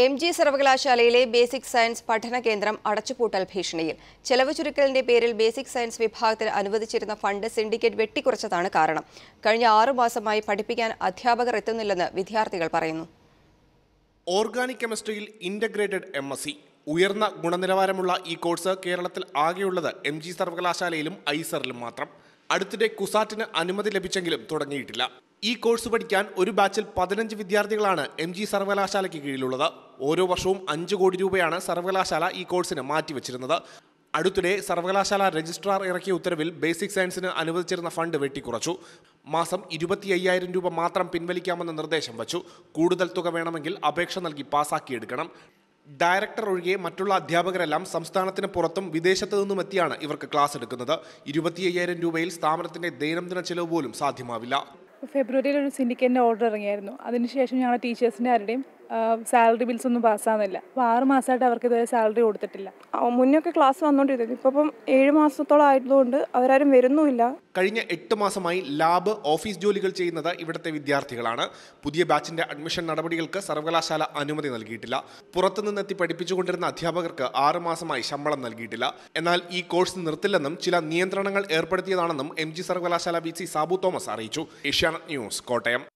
M G സർവകലാശാലയിലെ basic science പഠന കേന്ദ്രം അടച്ചുപൂട്ടൽ ഭീഷണിയിൽ ചെലവ് ചുരുക്കലിന്റെ പേരിൽ ബേസിക് സയൻസ് വിഭാഗത്തിന് അനുവദിച്ചിരുന്ന ഫണ്ട് സിൻഡിക്കേറ്റ് വെട്ടിക്കുറച്ചതാണ് കാരണം കഴിഞ്ഞ ആറു മാസമായി പഠിപ്പിക്കാൻ അധ്യാപകർ എത്തുന്നില്ലെന്ന് വിദ്യാർത്ഥികൾ പറയുന്നു ഓർഗാനിക് കെമിസ്ട്രിയിൽ ഇന്റഗ്രേറ്റഡ് എം എസ് സി ഉയർന്ന ഗുണനിലവാരമുള്ള ഈ കോഴ്സ് കേരളത്തിൽ ആകെയുള്ളത് എം ജി സർവകലാശാലയിലും ഐസറിലും മാത്രം അടുത്തിടെ കുസാറ്റിന് അനുമതി ലഭിച്ചെങ്കിലും തുടങ്ങിയിട്ടില്ല ഈ കോഴ്സ് പഠിക്കാൻ ഒരു ബാച്ചിൽ പതിനഞ്ച് വിദ്യാർത്ഥികളാണ് എം ജി സർവകലാശാലയ്ക്ക് കീഴിലുള്ളത് ഓരോ വർഷവും അഞ്ച് കോടി രൂപയാണ് സർവകലാശാല ഈ കോഴ്സിന് മാറ്റിവെച്ചിരുന്നത് അടുത്തിടെ സർവകലാശാല രജിസ്ട്രാർ ഇറക്കിയ ഉത്തരവിൽ ബേസിക് സയൻസിന് അനുവദിച്ചിരുന്ന ഫണ്ട് വെട്ടിക്കുറച്ചു മാസം ഇരുപത്തി അയ്യായിരം രൂപ മാത്രം പിൻവലിക്കാമെന്ന് നിർദ്ദേശം വച്ചു കൂടുതൽ തുക വേണമെങ്കിൽ അപേക്ഷ നൽകി പാസാക്കിയെടുക്കണം ഡയറക്ടർ ഒഴികെ മറ്റുള്ള അധ്യാപകരെല്ലാം സംസ്ഥാനത്തിന് പുറത്തും വിദേശത്തു നിന്നും എത്തിയാണ് ഇവർക്ക് ക്ലാസ് എടുക്കുന്നത് ഇരുപത്തി അയ്യായിരം രൂപയിൽ സ്ഥാപനത്തിന്റെ ദൈനംദിന ചെലവ് പോലും സാധ്യമാവില്ല ഫെബ്രുവരിയിൽ ഒരു സിൻഡിക്കേറ്റിൻ്റെ ഓർഡർ ഇറങ്ങിയായിരുന്നു അതിനുശേഷം ഞങ്ങളുടെ ടീച്ചേഴ്സിൻ്റെ ആരുടെയും സാലറി ബിൽസ് ഒന്നും പാസ്സാകുന്നില്ല അപ്പോൾ ആറ് മാസമായിട്ട് അവർക്ക് ഇതുവരെ സാലറി കൊടുത്തിട്ടില്ല ആ, മുന്നൊക്കെ ക്ലാസ് വന്നുകൊണ്ടിരുന്നത് ഇപ്പോൾ ഇപ്പം ഏഴ് മാസത്തോളം ആയതുകൊണ്ട് അവരാരും വരുന്നുമില്ല കഴിഞ്ഞ എട്ട് മാസമായി ലാബ് ഓഫീസ് ജോലികൾ ചെയ്യുന്നത് ഇവിടുത്തെ വിദ്യാർത്ഥികളാണ് പുതിയ ബാച്ചിന്റെ അഡ്മിഷൻ നടപടികൾക്ക് സർവകലാശാല അനുമതി നൽകിയിട്ടില്ല പുറത്തുനിന്നെത്തി പഠിപ്പിച്ചുകൊണ്ടിരുന്ന അധ്യാപകർക്ക് ആറ് മാസമായി ശമ്പളം നൽകിയിട്ടില്ല എന്നാൽ ഈ കോഴ്സ് നിർത്തില്ലെന്നും ചില നിയന്ത്രണങ്ങൾ ഏർപ്പെടുത്തിയതാണെന്നും എം ജി സർവകലാശാല വി സി സാബു തോമസ് അറിയിച്ചു ഏഷ്യാനെറ്റ് ന്യൂസ് കോട്ടയം